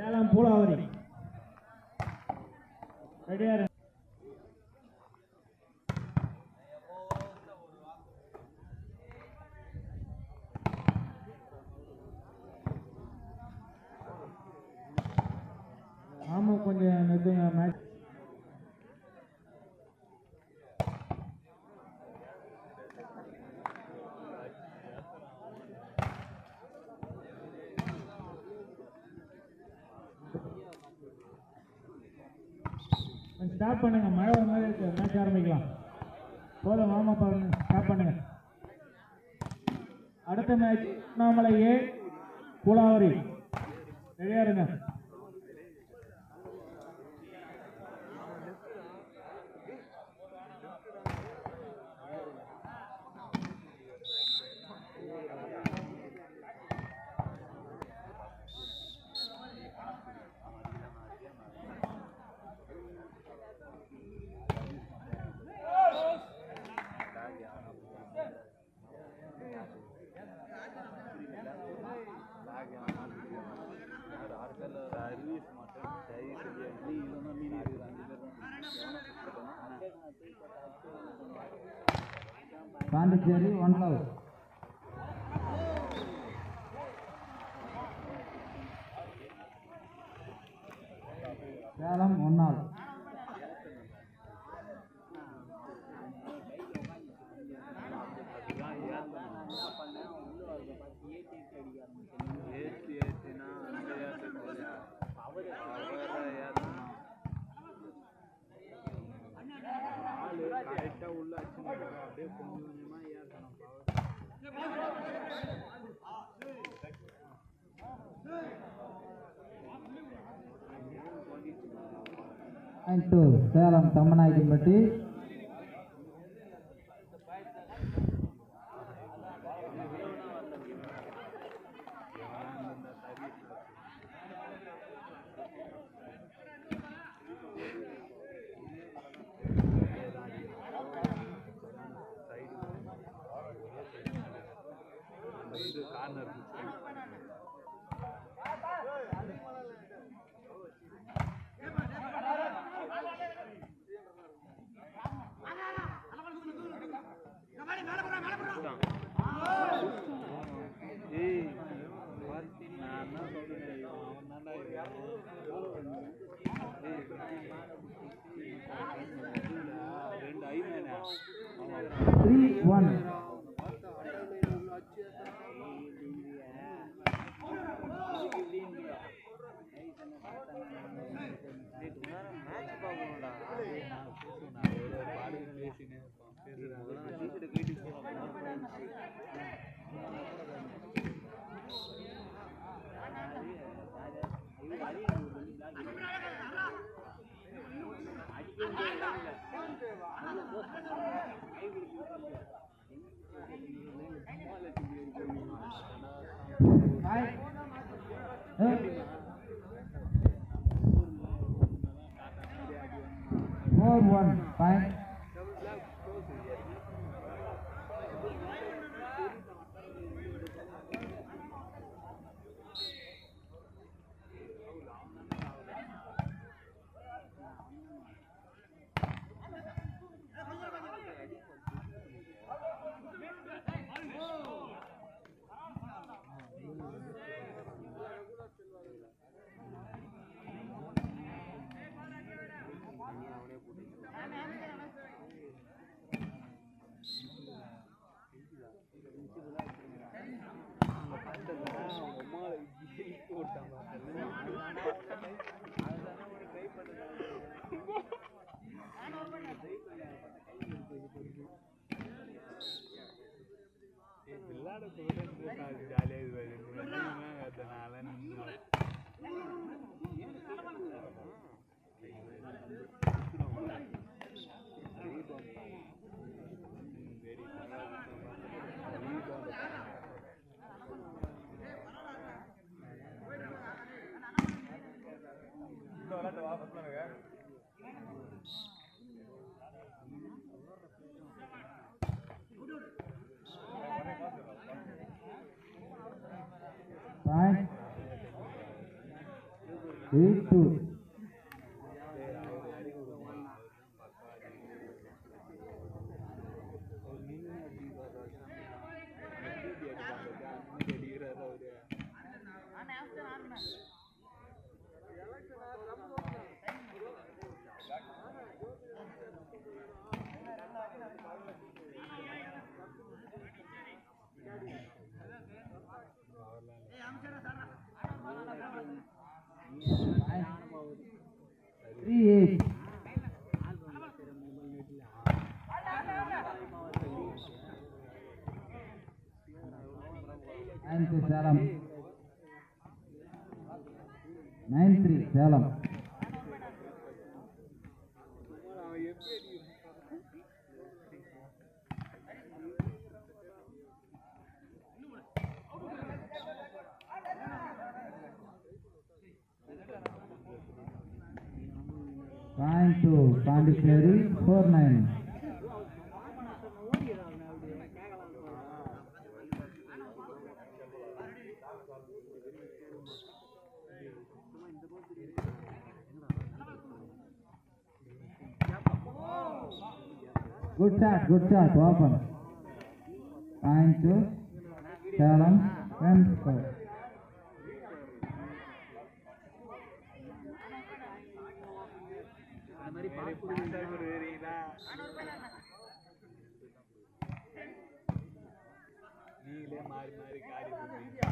சேலம் பூலாவரி ரெடியா இருங்க ஆமா கொஞ்சம் நிறுத்துங்க மேட்ச் ஸ்டாப் பண்ணுங்க மழை வர மாதிரி இருக்கு மேட்ச் ஆரம்பிக்கலாம் போதும் வாமா பாருங்க ஸ்டாப் பண்ணுங்க அடுத்த மேட்ச் அண்ணாமலை ஏ பூலாவரி ரெடியா இருங்க பாண்டிச்சேரி ஒன் லவ் சேலம் ஒன்னால் ஏத்தி ஏத்தினா அந்த ஏத்து அவரை ஏத்தணும் ஆளு கரெக்டா உள்ள அடிச்சுன்னு அப்படியே கொஞ்சம் கொஞ்சமா ஏத்தணும் power. Point to Salem Thammanayakkanpatti அந்த இது கார்னர் ஏய் பாத்தி நான் என்ன சொல்றேன் அவன் தான்டா இவன். ஏய், ரெண்டு ஐமேனா three one four one point ஜாலியாக அதனால பாயிண்ட் எயிட் டூ டேய், அவரு அடி கொடுங்க. பக்கா அடி. அவர் நீங்களே அடிக்கிறாரு, அவர் செம்மையா. எப்படி இப்படி அடிப்பாங்க? அந்த மாதிரி அடிக்கிறாரு அவரு. Three eight nine three Salem nine three Salem அவன் எப்படி அடிக்கிறான்? Point to Pondicherry four nine good shot good shot open point to Salem run score சரி, பாத்தா கொடுக்குறீங்களா? நீங்களே மாறி மாறி காரி போடுறீங்க.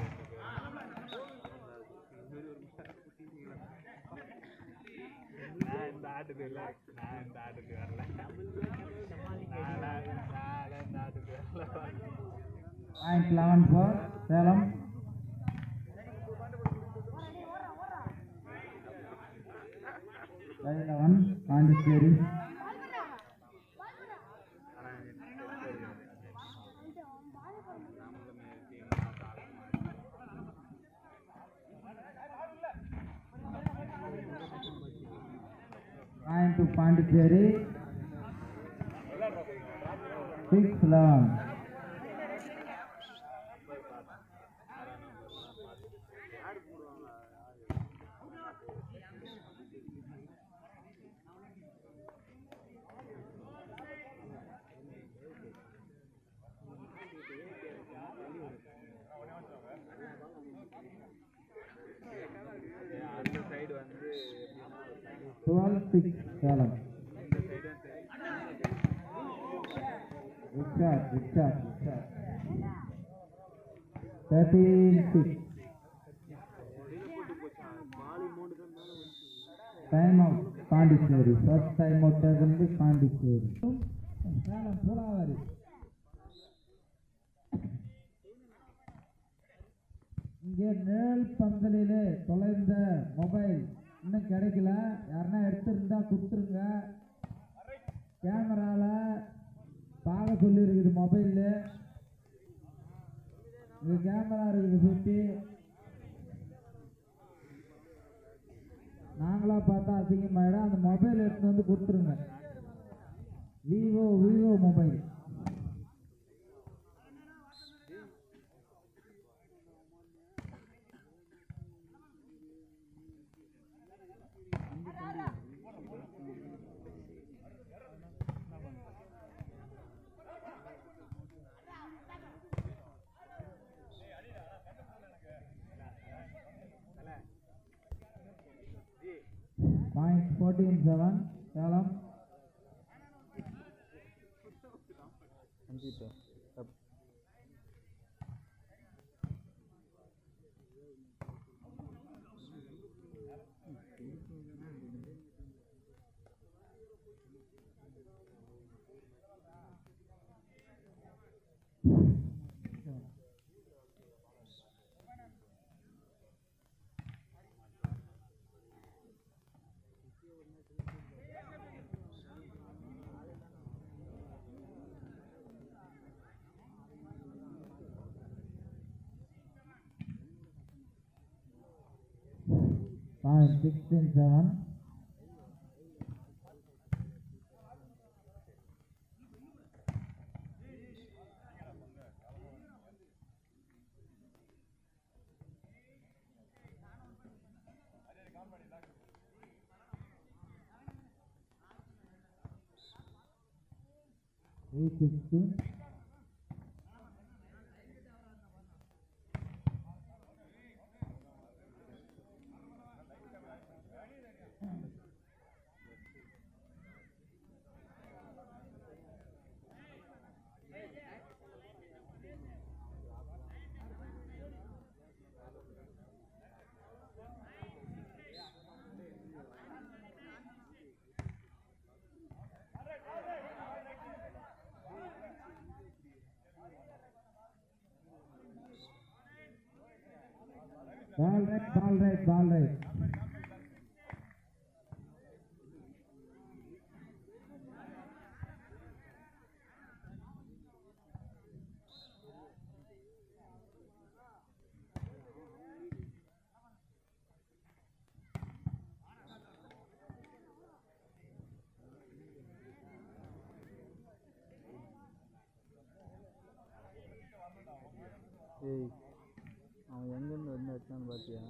நான் இந்த ஆட்டுக்கு இல்லை நான் இந்த ஆட்டுக்கு வரல நானா நான் இந்த ஆட்டுக்கு வரல point eleven four Salem five eleven Pondicherry point to Pondicherry six eleven அந்த சைடு வந்து டுவெல் சிக்ஸ் சேலம் இந்த side Richard Richard Richard thirteen six time out Pondicherry first time out வந்து பாண்டிச்சேரி சேலம் பூலாவாரி இங்கே நேல் பந்தலிலே தொலைந்த மொபைல் இன்னும் கிடைக்கல யாருன்னா எடுத்திருந்தா கொடுத்துருங்க கேமரால பார்க்க சொல்லியிருக்குது மொபைலில் இங்கே கேமரா இருக்குது சுற்றி நாங்களா பார்த்தா அசிங்கமாயிடும் அந்த மொபைல் எடுத்துட்டு வந்து கொடுத்துருங்க Vivo Vivo mobile point fourteen seven Salem point sixteen seven Eight fifteen. Ball right, ball right, ball right. ஏய் அவன் எங்கேருந்து வந்து அடிச்சான்னு பார்த்தியா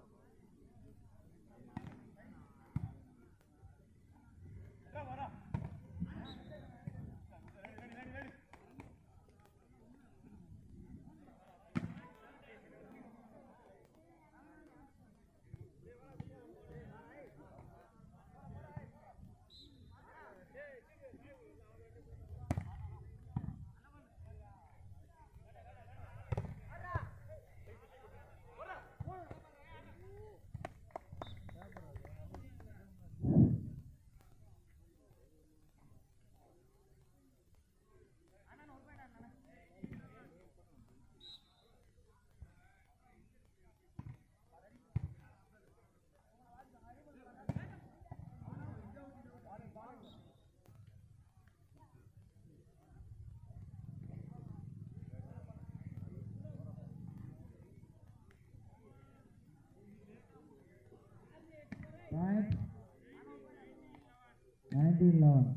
Point. Nineteen eleven.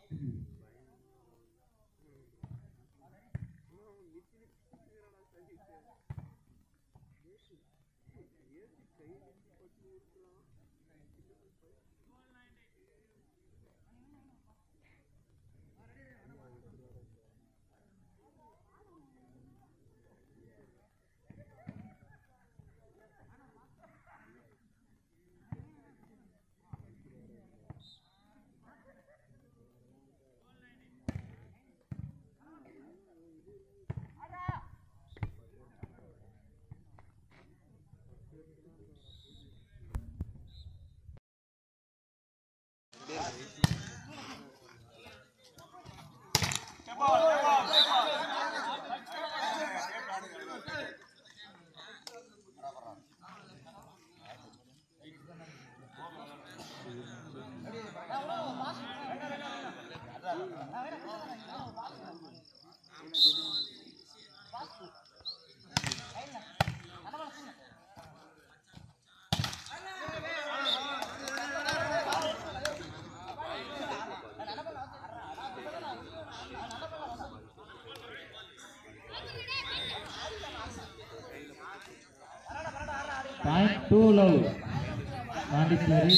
Point two low. Pondicherry.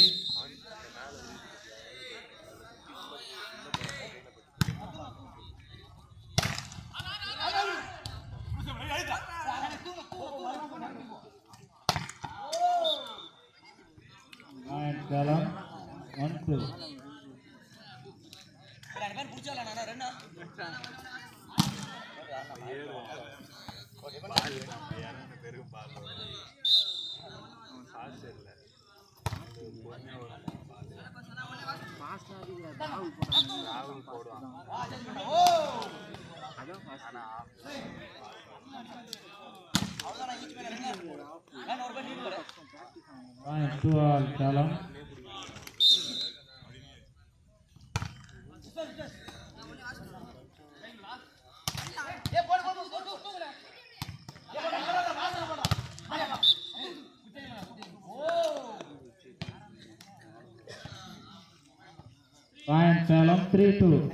Point column one two. இறங்கின பிறகு பால் வரும். அவன் சார்ஜ் இல்லை பொறுமையாக வரும் பால் ராகுல் போடுவான் ஆனா Point two all column. Point column three two.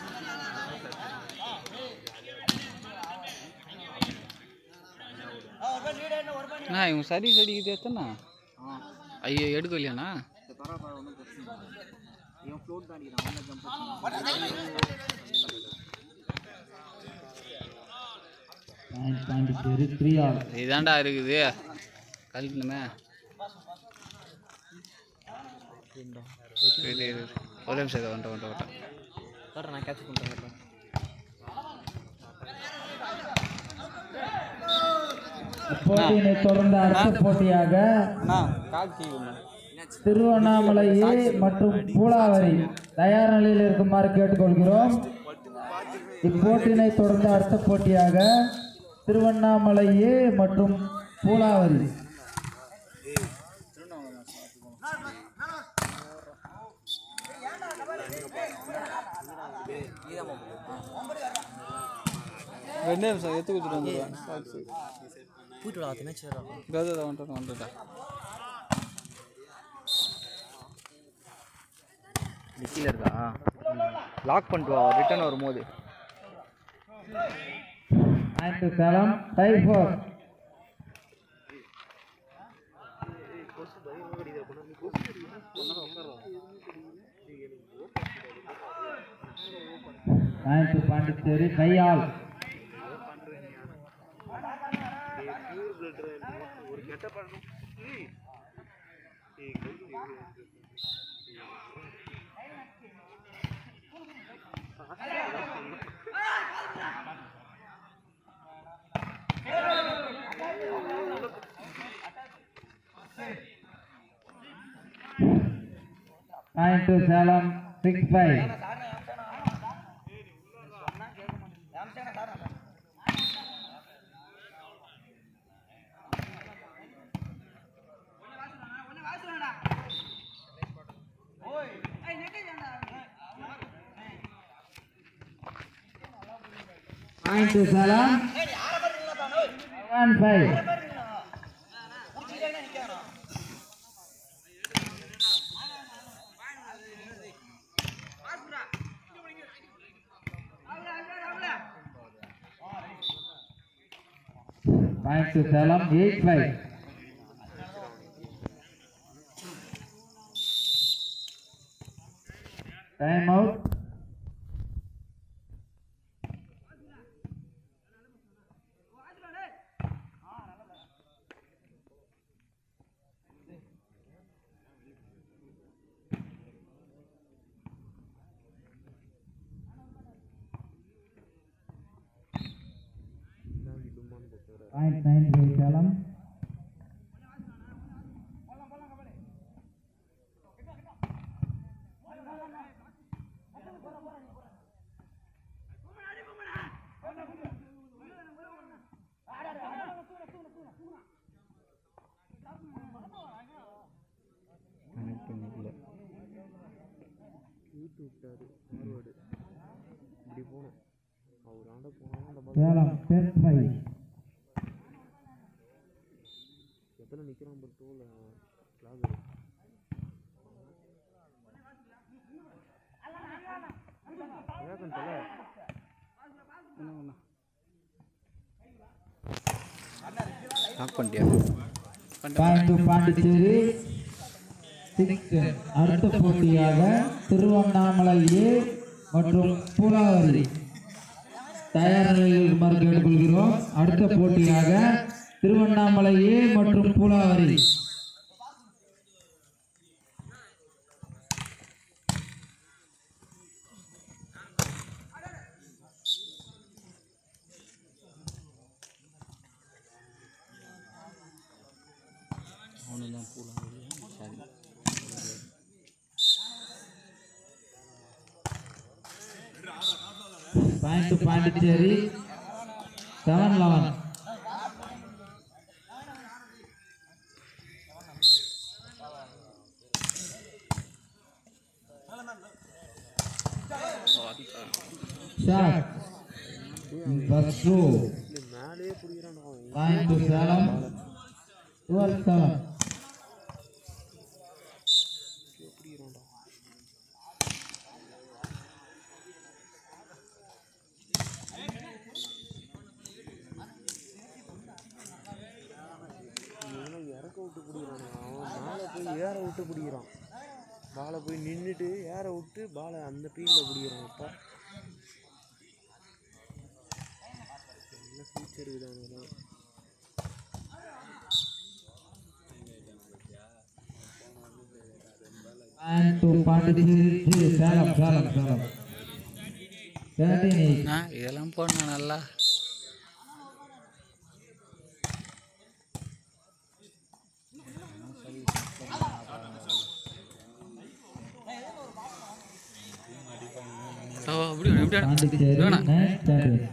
அண்ணா இவன் சர்வீஸ் அடிக்குது எத்தனை ஐயோ எடுக்கலையாண்ணா இவன் ஃப்ளோட் தான் அடிக்கிறான் அவன் ஜம்ப் பாண்டிச்சேரி த்ரீ ஆல் இதாண்டா இருக்குது கழிக்கணுமே இது இது ஒரு நிமிஷம் இதை வந்துட்டு வந்துட்டு வந்துட்டேன் நான் கேட்ச் பண்ணுறேன் போட்டியினை தொடர்ந்து அடுத்த போட்டியாக திருவண்ணாமலை ஏ மற்றும் பூலாவரி தயார் நிலையில் இருக்குமாறு கேட்டுக்கொள்கிறோம் இப்போட்டியினை தொடர்ந்து அடுத்த போட்டியாக திருவண்ணாமலை ஏ மற்றும் பூலாவரி ரெண்டே நிமிஷம் எடுத்து கொடுத்துட்டு வந்துடுவேன் போயிட்டு அடுத்த மேட்ச் கதை வந்துட்டு வந்துட்டேன் கீழே இருக்கா லாக் பண்ணிட்டு வா ரிட்டர்ன் வரும்போது ninth Salem tie four ninth Pondicherry கையால் ninth Salem six five ninth Salem seven five Point to Salem, 8-5. Time out. Point nine by Salem. Salem, ten five. Lock பண்ணிட்டியா Point to பாண்டிச்சேரி சிக்ஸ் அடுத்த போட்டியாக திருவண்ணாமலை ஏ மற்றும் பூலாவரி தயார் நிலையில் இருக்குமாறு கேட்டுக்கொள்கிறோம் அடுத்த போட்டியாக திருவண்ணாமலை ஏ மற்றும் பூலாவரி அவனு தான் பூலாம் சரி Point to Pondicherry seven eleven shot first throw point to Salem twelve seven இறக்க விட்டு பிடிக்கிறான் அவன் மேலே போய் ஏற விட்டு பிடிக்கிறான் பாலை போய் நின்றுட்டு ஏற விட்டு பாலை அந்த பீல்டில் பிடிக்கிறான் அப்பா நல்ல ஃபியூச்சர் இருக்குது அவனுக்கு And to Pondicherry, Salam, Salam, Salam. 13 ஆ இதெல்லாம் போடணும் நல்லா ஓ அப்படி வேணும், இப்படி வேணும். Pondicherry, இப்படி வேணும். 9 champion.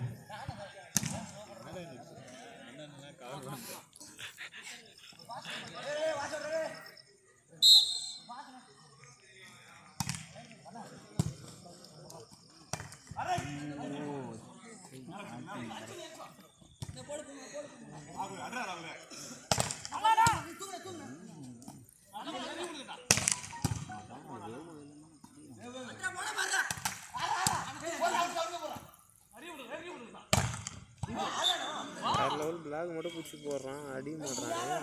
வேறு லெவல் பிளாக் மட்டும் பிடிச்சி போடுறான் அடிக்க மாட்றான்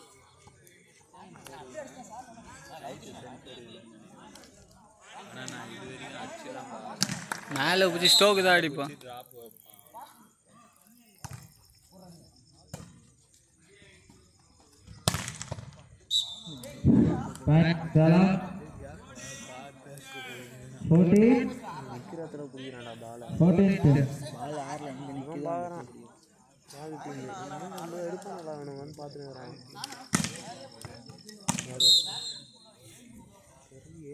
மேலே பிடிச்சி ஸ்டோக்கு தான் அடிப்பான் Point, Salam. 14, நிற்கிற இடத்துல பிடிக்கிறான்டா பாலை 14 10. இவன் பார்க்குறான் பால் டீம் நம்ம எடுப்பானடா அவனுக்கு பார்த்துட்டு வரான் சரியே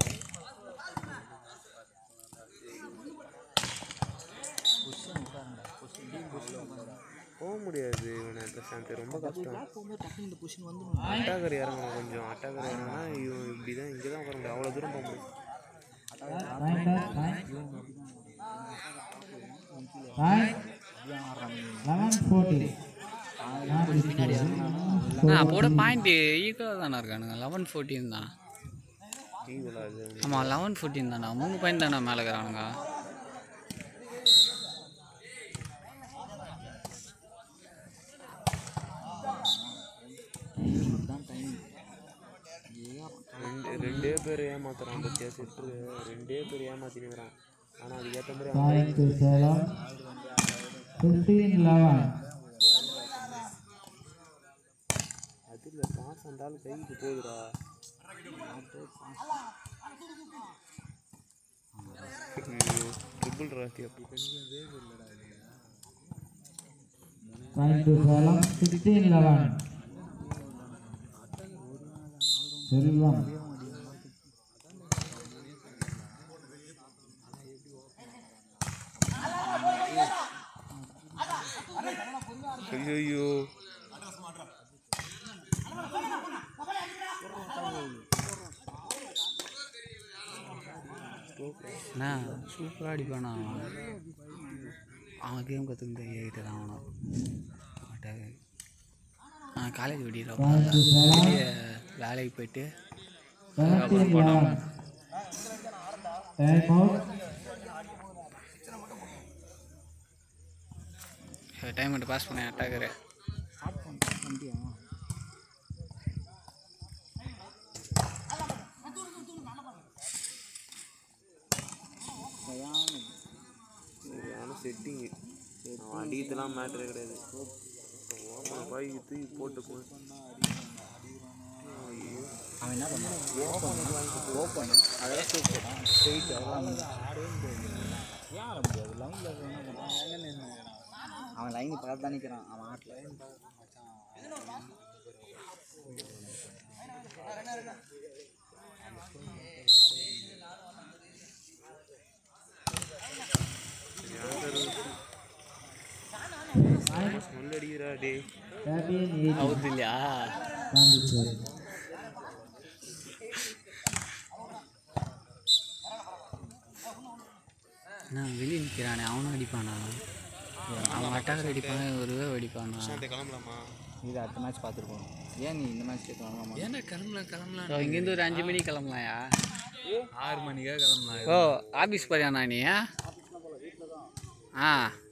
போக முடியாது இவனை பிரசாந்த் ரொம்ப கஷ்டம் அட்டாக்கர் இறங்கணும் கொஞ்சம் அட்டாக்கர் இறங்கினா இவன் இப்படி தான் இங்கே தான் உட்கார முடியும் அவ்வளோ தூரம் போக முடியும் Point, point. Point. 11 14. ஆ அப்போட பாயிண்ட் ஈக்குவலாக தானே இருக்கானுங்க லெவன் ஃபோர்டீன் தான் ஈக்குவலாக அது ஆமாம் லெவன் ஃபோர்டீன் தானே மூணு பாயிண்ட் தானே மேலே இருக்கிறானுங்க ரெண்டு ரெண்டே பேர் ஏமாத்துறான் பத்தியா செட்டு ரெண்டே பேர் ஏமாத்தினுக்கிறான் ஆனால் அதுக்கேற்ற மாதிரி அவன் Point to Salam. 15 11. அதில் பாஸ் வந்தாலும் கைக்கு போகுதுடா ட்ரிபிள் ராசி அப்படி Point to Salam. 16 11. Selvam. ஐயோ என்ன சூப்பராக அடிப்பானா அவன் அவன் கேம் கற்றுக்கிட்ட ஏகிட்டு தான் அவனும் அட்டாக்கு ஆ காலேஜ் வெடிக்கிறப்ப Point to Salam. வெளியே வேலைக்கு போயிட்டு 17 11. Time out. டைம் மட்டும் பாஸ் பண்ணேன் அட்டாக்கரு சரியான செட்டிங்கு அவன் அடிக்கிறதுலாம் மேட்ரே கிடையாது ஓப்பன் பாய் தூக்கி போட்டு போ ஐயோ அவன் என்ன பண்ணான் ஓப்பன் அதெல்லாம் சூப்பர் ஸ்ட்ரெயிட் அதெல்லாம் ஏன் ஆட முடியாது லைனில் என்ன பண்ணுறான் அவன் லைன் பார்த்து தான் நிற்கிறான் அவன் ஆட்டில் ஸ்மெல் அடிக்கிறா டே 13 18. அவுத்து இல்லையா Pondicherry. நான் வெளியே நிற்கிறானே அவனும் அடிப்பானா அவன் அட்டாக்கர் அடிப்பானா ஒருவே அடிப்பானா கிளம்பலாமா இது அடுத்த மேட்ச் பார்த்துருக்கோம் ஏன் நீ இந்த மேட்ச் கேட்கலாம் ஏன்னா கிளம்பலாம் கிளம்பலாம் ஸோ இங்கேருந்து ஒரு அஞ்சு மணிக்கு கிளம்பலாம்யா ஆறு மணிக்கா கிளம்பலாம் ஓ ஆஃபீஸ் போறியாண்ணா நீ ஆ